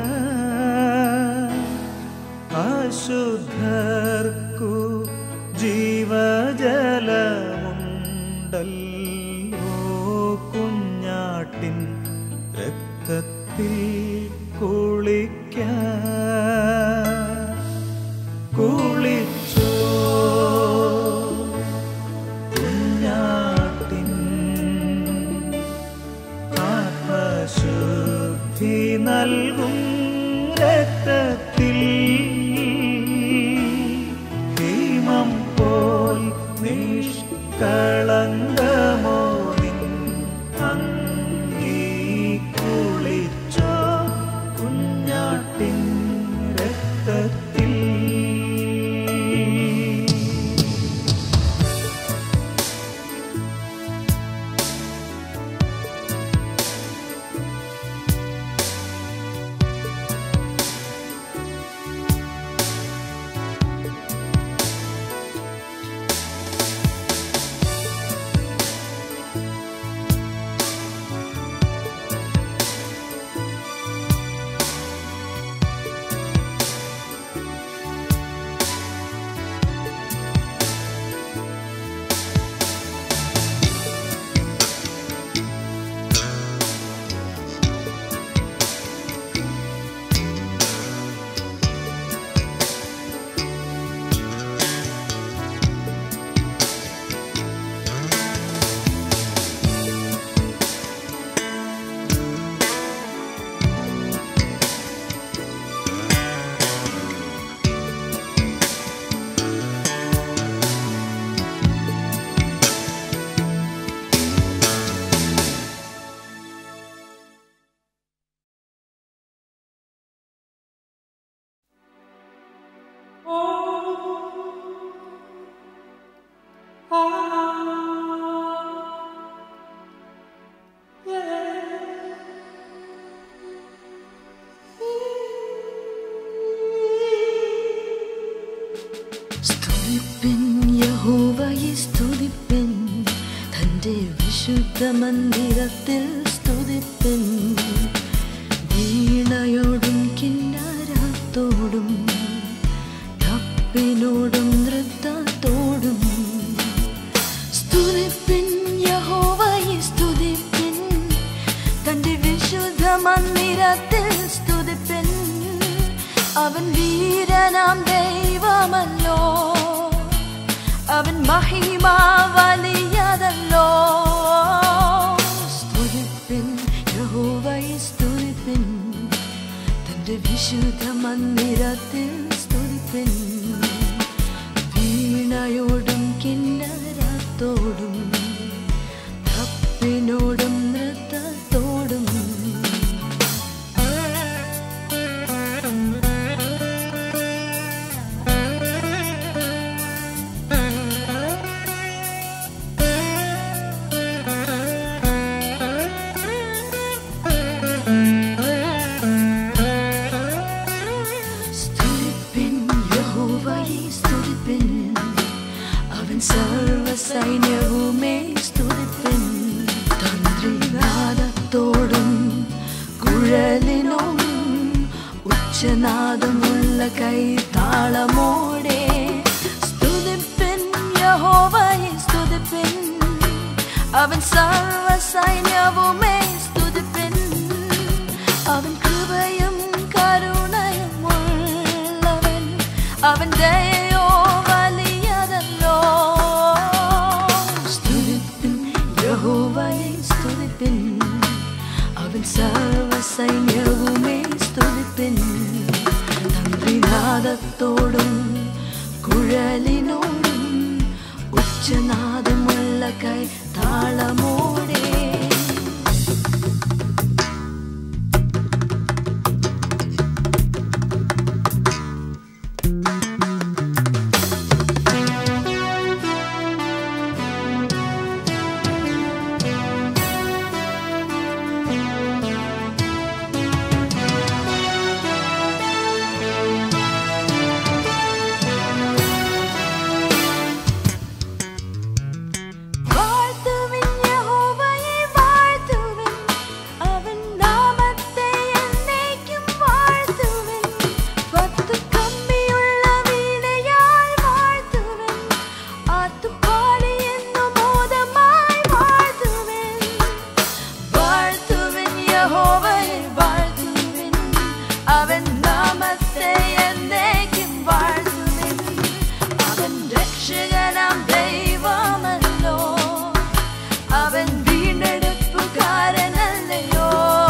അശുദ്ധർക്കു ജീവജലമുണ്ടല്ലോ കുഞ്ഞാട്ടിൻ രക്തത്തിൽ കുളിക്ക കുളിച്ചോ കുഞ്ഞാട്ടിൻ ആത്മശുദ്ധി നൽകും രക്തത്തിൽ ഭീമം പോൽ നിഷ്കളങ്ക സ്തുതിപ്പിൻ യഹോവയെ സ്തുതിപ്പിൻ തന്റെ വിശുദ്ധ മന്ദിരത്തിൽ സ്തുതിപ്പിൻ വീണയോടും കിന്നാരത്തോടും തപ്പിനോടും നൃത്തത്തോടും സ്തുതിപ്പിൻ യഹോവയെ സ്തുതിപ്പിൻ തന്റെ വിശുദ്ധ മന്ദിരത്തിൽ സ്തുതിപ്പിൻ അവൻ വീരനാം ദൈവമല്ലോ അവൻ മഹിമ വലിയതല്ലോ സ്തുതിപ്പിൻ യഹോവയെ സ്തുതിപ്പിൻ തന്റെ വിശുദ്ധ മന്ദിരത്തിൽ സ്തുതിപ്പിൻ വീണയോടും കിന്നരത്തോടും തപ്പിനോടും നൃത്തത്തോടും സ്തുതിപ്പിൻ യഹോവയെ സ്തുതിപ്പിൻ അവൻ സർവ സൈന്യവുമേ സ്തുതിപ്പിൻ തന്ത്രിനാദത്തോടും കുഴലിനോടും ഉച്ചനാദമുള്ള കൈ താളമോടെ സ്തുതിപ്പിൻ യഹോവയെ സ്തുതിപ്പിൻ അവൻ സർവ സൈന്യവുമേ സ്തുതിപ്പിൻ അവൻ കൃപയും കരുണയും ഉള്ളവൻ അവൻ ദയയോ വലിയതല്ലോ സ്തുതിപ്പിൻ യഹോവയെ സ്തുതിപ്പിൻ അവൻ സർവ സൈന്യവുമേ സ്തുതിപ്പിൻ തന്ത്രിനാദത്തോടും കുഴലിനോടും ഉച്ചനാദമുള്ള കൈ താളമോടെ വാഴ്ത്തുവിൻ യഹോവയെ വാഴ്ത്തുവിൻ അവൻ നാമത്തെ എന്നേക്കും വാഴ്ത്തുവിൻ പത്ത് കമ്പിയുള്ള വീണയാൽ വാഴ്ത്തുവിൻ ആത്തുപാടി എന്നു മോദമായി വാഴ്ത്തുവിൻ വാഴ്ത്തുവിൻ യഹോവയെ വാഴ്ത്തുവിൻ അവൻ നാമത്തെ എന്നേക്കും വാഴ്ത്തുവിൻ അവൻ രക്ഷകനാം ദൈവമല്ലോ അവൻ വീണ്ടെടുപ്പുകാരനല്ലയോ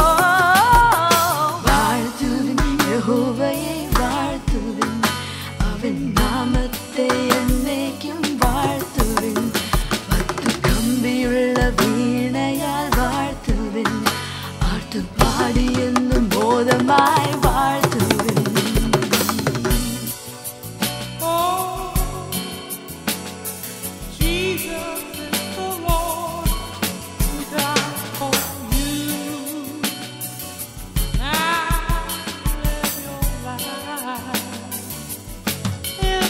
വാഴ്ത്തുവിൻ യഹോവയെ വാഴ്ത്തുവിൻ അവൻ നാമത്തെ എന്നേക്കും വാഴ്ത്തുവിൻ പത്ത് കമ്പിയുള്ള വീണയാൽ വാഴ്ത്തുവിൻ ആട്ടുപാടിയെന്നും ബോധമായി വാഴ്ത്തുവിൻ Jesus is the Lord who died for you. Now live your life in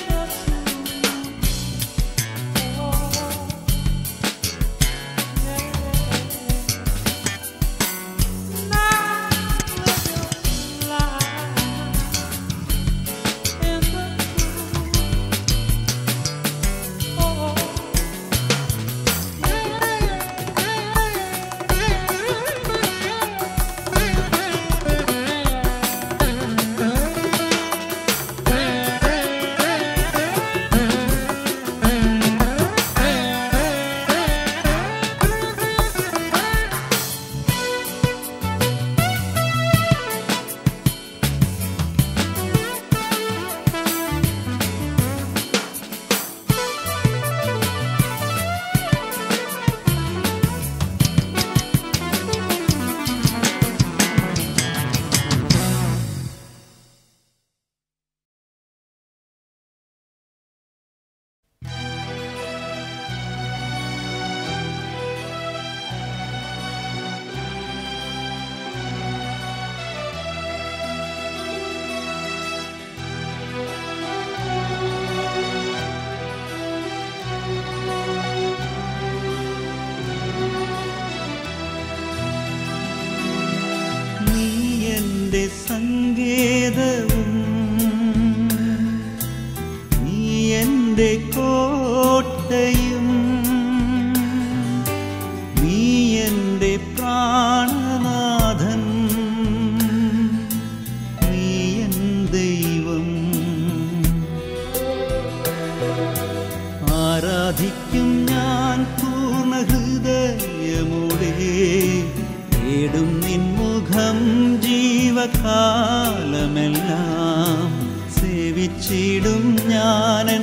എൻ്റെ കോട്ടയും നീ എൻ്റെ പ്രാണനാഥൻ നീ എൻ ദൈവം ആരാധിക്കും ഞാൻ പൂർണ്ണ ഹൃദയമോടെ തേടും നിൻമുഖം ജീവകാലമെല്ലാം സേവിച്ചിടും ഞാനൻ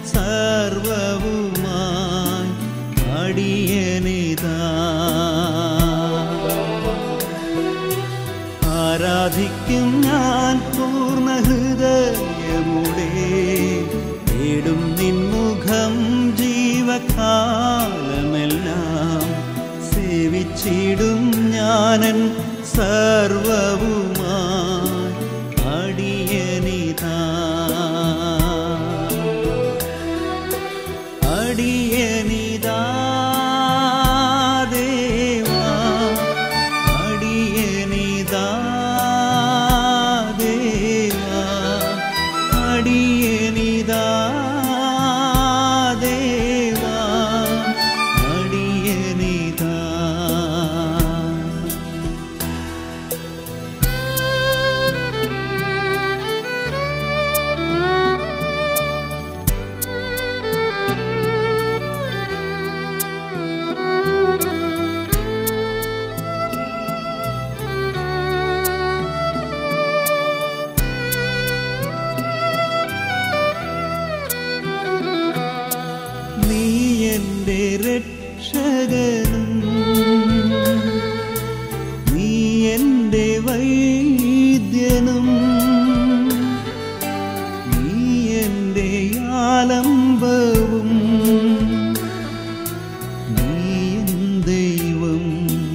സർവവുമായി അടിയനിതാ ആരാധിക്കും ഞാൻ പൂർണ്ണ ഹൃദയമുടെ തേടും നിൻമുഖം ജീവകാലമെല്ലാം സേവിച്ചിടും ഞാനൻ സർവവുമായി അടിയനിതാ അടിയനിതാ ദേവാ അടിയനിതാ ദേവാ അടിയനിതാ ദേവാ അടിയനിതാ നീ എൻ്റെ രക്ഷകനും നീ എൻ്റെ വൈദ്യനും നീ എൻ്റെ ആലംബവും നീ എൻ ദൈവം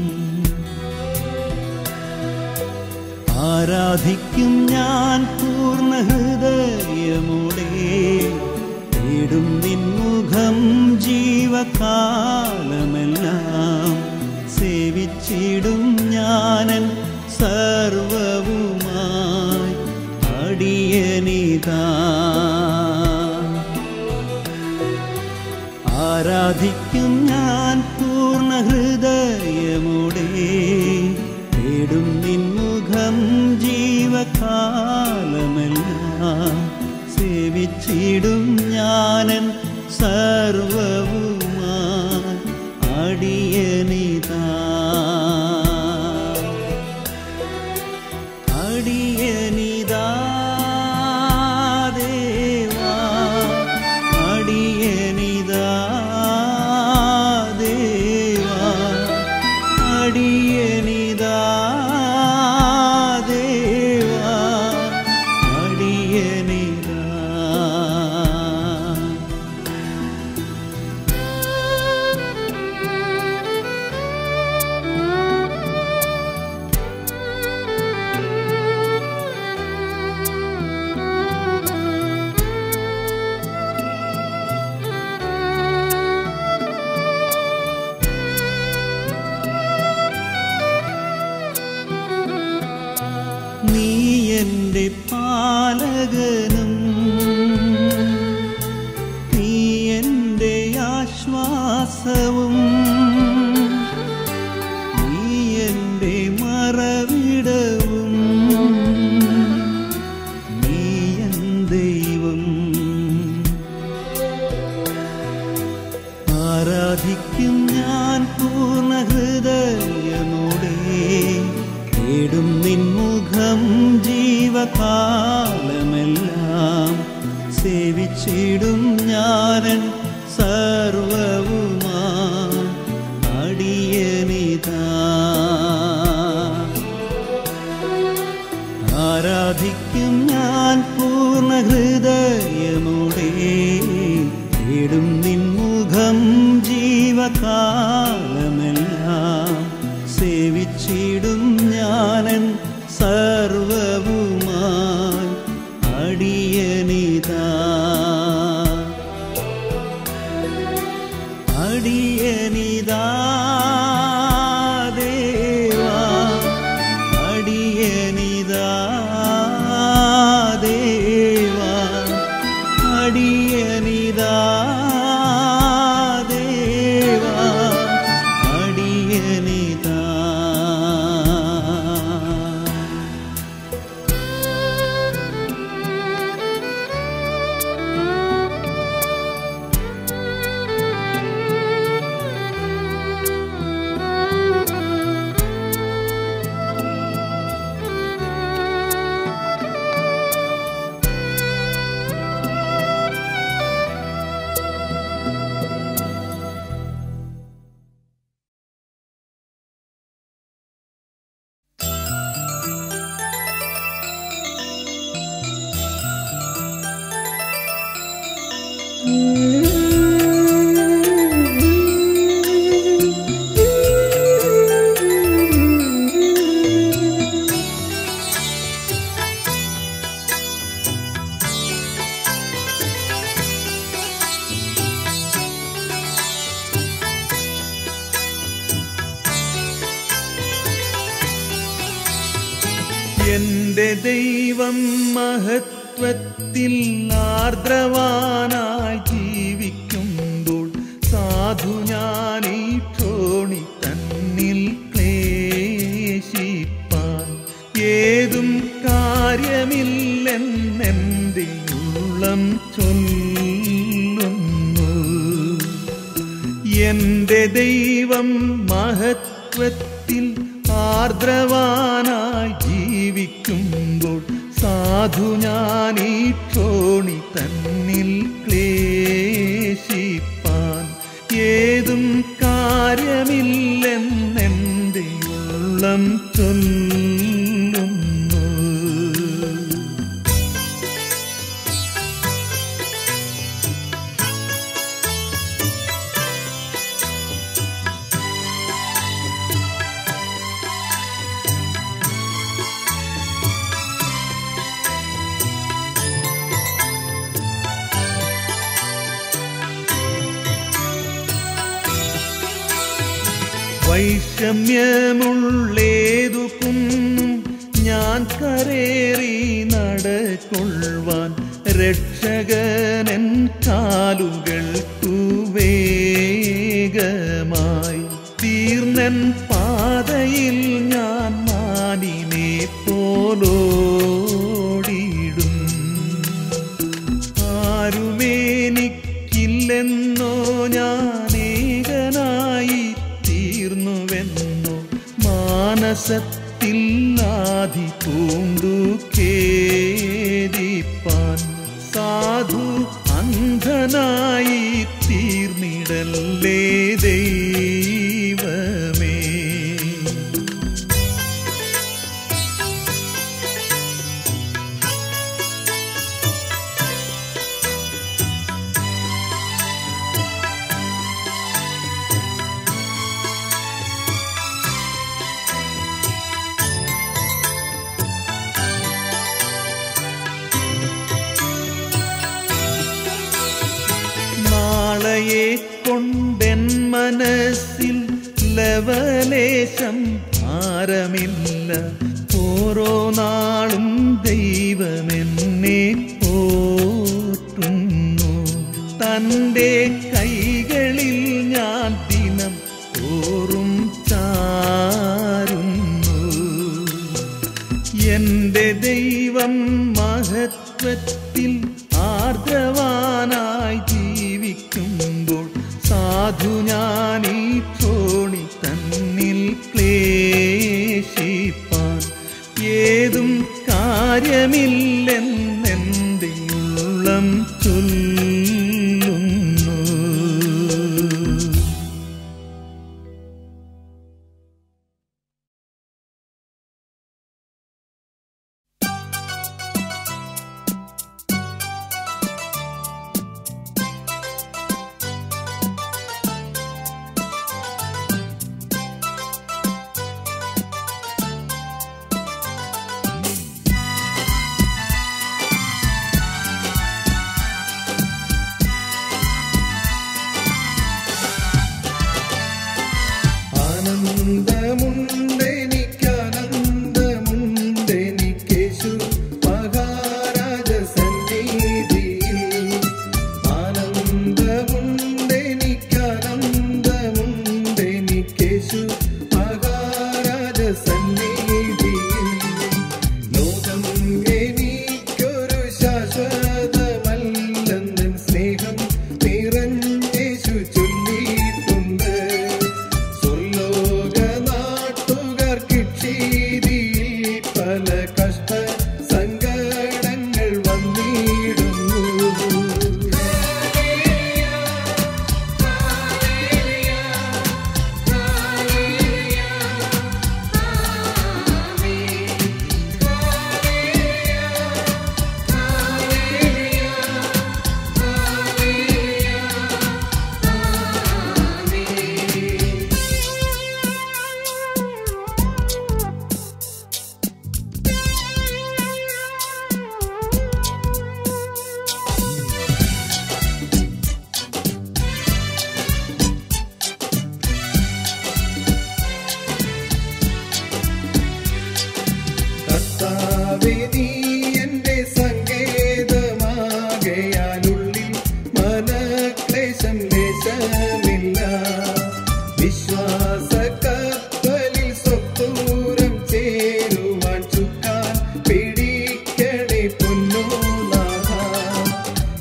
ആരാധിക്കും ഞാൻ പൂർണ്ണ ഹൃദയമുടെ തേടും നിൻമുഖം ജീവകാലമെല്ലാം സേവിച്ചിടും ഞാനൻ സർവവുമായി അടിയനിതാ ആരാധിക്കും ഞാൻ പൂർണ്ണ ഹൃദയമുടെ തേടും നിൻമുഖം ജീവകാലമെല്ലാം സേവിച്ചിടും ഞാനൻ സർവവുമായി അടിയനിതാ അടിയനിതാ ദേവാ അടിയനിതാ ദേവാ അടിയനിതാ ദേവാ അടിയനിതാ നീ എൻ്റെ പാലകനും നീ എൻ്റെ ആശ്വാസവും നീ എൻ്റെ മറവിടവും നീ എൻ ദൈവം ആരാധിക്കും ഞാൻ പൂർണ്ണ ഹൃദയമോടെ തേടും നിൻമുഖം ജീവകാലമെല്ലാം സേവിച്ചിടും ഞാനൻ സർവവുമായി അടിയനിതാ ആരാധിക്കും ഞാൻ പൂർണ്ണ ഹൃദയമുടെ തേടും നിൻമുഖം ജീവകാലമെല്ലാം സേവിച്ചിടും ഞാനൻ സർവവുമായി അടിയനിതാ അടിയനിതാ ദേവാ അടിയനിതാ ദേവാ അടിയനിതാ എന്റെ ദൈവം മഹത്വത്തിൽ ആർദ്രവാനായി ജീവിക്കുമ്പോൾ സാധു ഞാൻ ഈ ക്ഷോണി തന്നിൽ ക്ലേശിപ്പാൻ ഏതും കാര്യമില്ലെന്നെൻ്റെ ഉള്ളം ചൊല്ലുന്നു എന്റെ ദൈവം മഹത്വത്തിൽ ആർദ്രവാനായി ജീവിക്കുമ്പോൾ സാധു ഞാൻ ഈ ക്ഷോണി തന്നിൽ ക്ലേശിപ്പാൻ ഏതും കാര്യമില്ലെന്നെൻ്റെ ഉള്ളം ചൊല്ലുന്നു വൈഷമ്യമുള്ളേതു കുന്നും ഞാൻ കരേറി നടക്കൊള്ളുവാൻ രക്ഷകനൻ കാലുകൾക്കു വേഗമായി തീർന്നൻ പാതയിൽ ഞാൻ മാനിനെ പോലോടിയിടും ആരുമേനിക്കില്ലെന്നോ ഞാൻ ഏകനായി തീർന്നുവെന്നോ മാനസത്തിൽ ആധി പൂണ്ടു ഖേദിപ്പാൻ സാധു അന്ധനായി തീർന്നിടല്ലേ ദൈവമേ നാളെയെ കൊണ്ടെൻ മനസ്സിൽ ലവലേശം ഭാരമില്ല ഓരോ നാളും ദൈവമെന്നെ പോറ്റുന്നു തൻ്റെ കൈകളിൽ ഞാൻ ദിനം തോറും ചാരുന്നു എന്റെ ദൈവം മഹത്വത്തിൽ ആർദ്രവാനായി ജീവിക്കുമ്പോൾ സാധു ഞാൻ ഈ ക്ഷോണി തന്നിൽ ക്ലേശിപ്പാൻ ഏതും കാര്യമില്ലെന്നെൻ്റെ ഉള്ളം ചൊല്ലുന്നു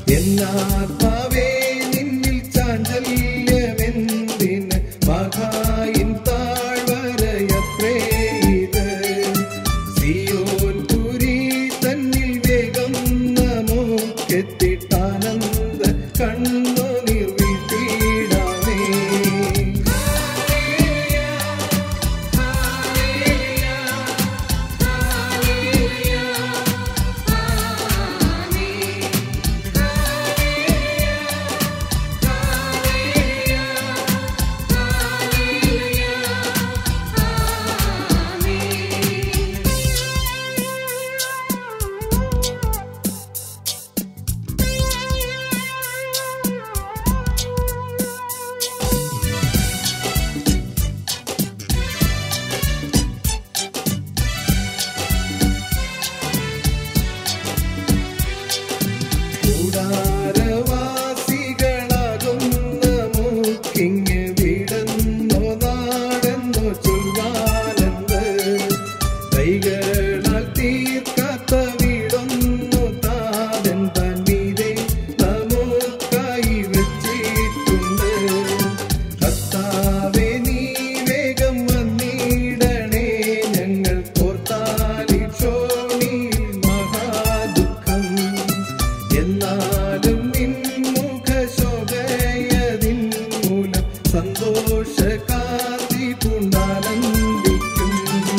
എന്നാത്മാവേ നിന്നിൽ ചാഞ്ചല്യമെന്തിന് മഹായിൻ താഴ്വരയത്രേ ഇത് സിയോൻ പുരി തന്നിൽ വേഗം നമുക്കെത്തിട്ടാനന്ദ കണ്ണു നിർവിട്ടിടാമേ കൂടാരവാസികളാകുന്ന മൂക്കിങ്ങ് വിടുന്നോ നാടെന്നോ ചൊൽവാനെന്ത് കൈകളാൽ തീർക്കാത്ത വീടൊന്നു താതൻ തന്നീരെ നമുക്കായി വെച്ചിട്ടുണ്ട് കർത്താവേ നീ വേഗം വന്നിടണേ ഞങ്ങൾ കോർത്താലി ക്ഷോണിയിൽ മഹാദുഃഖം എന്നാലും നിൻ മുഖശോഭയതിൻ മൂലം സന്തോഷ കാന്തി പൂണ്ടാനന്ദിക്കും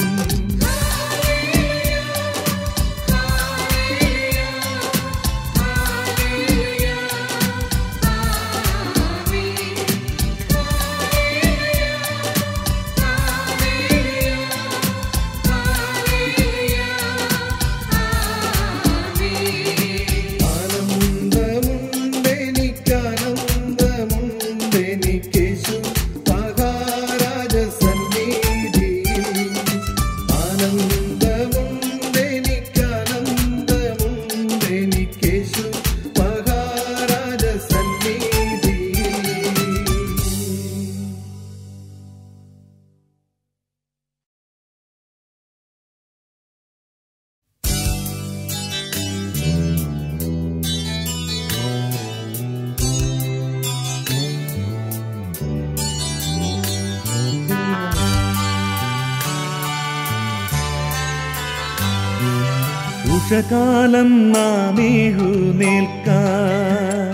ആനന്ദമുണ്ടെനിക്കാനന്ദമുണ്ടെനിക്കേശു മഹാരാജ സന്നിധിയിൽ ആനന്ദമുണ്ടെനിക്കാനന്ദമുണ്ടെനിക്കേശു മഹാരാജ സന്നിധിയിൽ ഉഷകാലം നാം എഴുന്നേൽക്കാൻ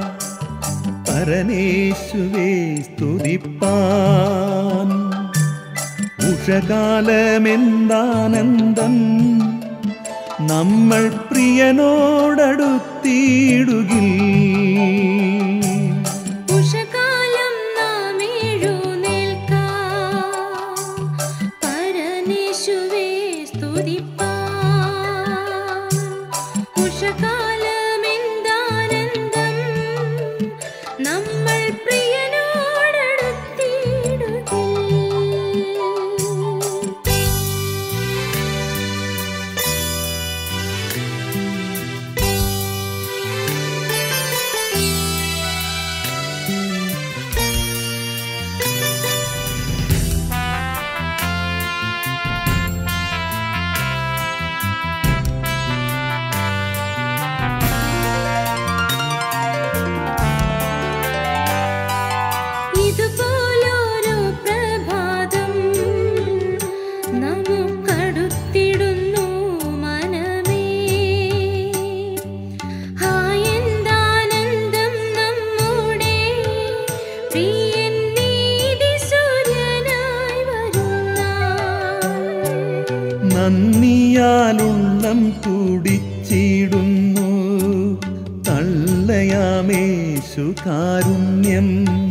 പരനേശുവേ സ്തുതിപ്പാൻ ഉഷകാലമെന്താനന്ദം നമ്മൾ പ്രിയനോടടുത്തിടുകിൽ ഉഷകാലം നാം എഴുന്നേൽക്കാം പരമേശുവേ സ്തുതിപ്പാൻ ഉഷകാലമെന്താനന്ദം നമ്മൾ പ്രിയനോടടുത്തിടുകിൽ ഇതുപോലൊരു പ്രഭാതം നമുക്കടുത്തിടുന്നു മനമേ ഹായെന്താനന്ദം നമ്മുടെ പ്രിയൻ നീതി സൂര്യനായി വരുന്നാൾ നന്ദിയാലുള്ളം കുടിച്ചിടുന്നു തള്ളയാമേശു കാരുണ്യം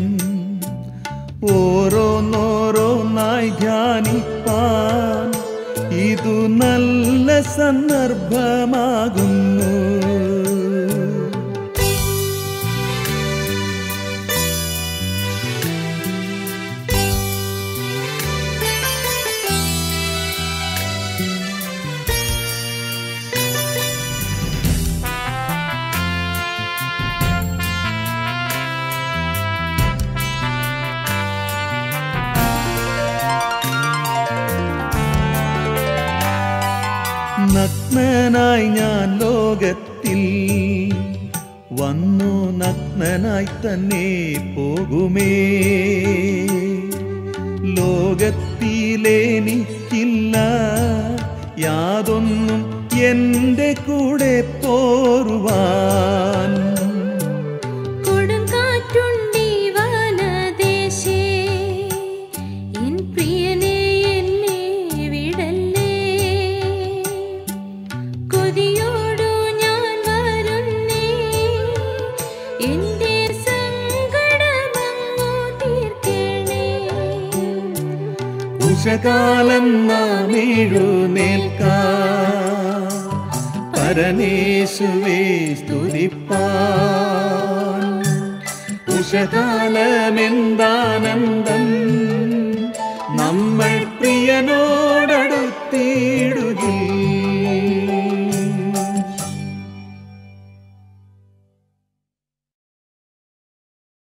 ഓരോന്നോരോന്നായി ധ്യാനിപ്പാൻ ഇതു നല്ല സന്ദർഭമാകുന്നു നഗ്നനായി ഞാൻ ലോകത്തിൽ വന്നു നഗ്നനായി തന്നെ പോകുമേ ലോകത്തിലെനിക്കില്ല യാതൊന്നും എൻ്റെ കൂടെ പോറുവാൻ കൊടുങ്കാറ്റുണ്ടീ വനദേശേ എൻ പ്രിയനേ എന്നെ വിടല്ലേ കൊതിയോടു ഞാൻ വരുന്നേ എൻ്റെ സങ്കടമങ്ങു തീർക്കണേ ഉഷകാലം നാം എഴുന്നേൽക്കാം പരമേശുവേ സ്തുതിപ്പാൻ ഉഷകാലമെന്താനന്ദം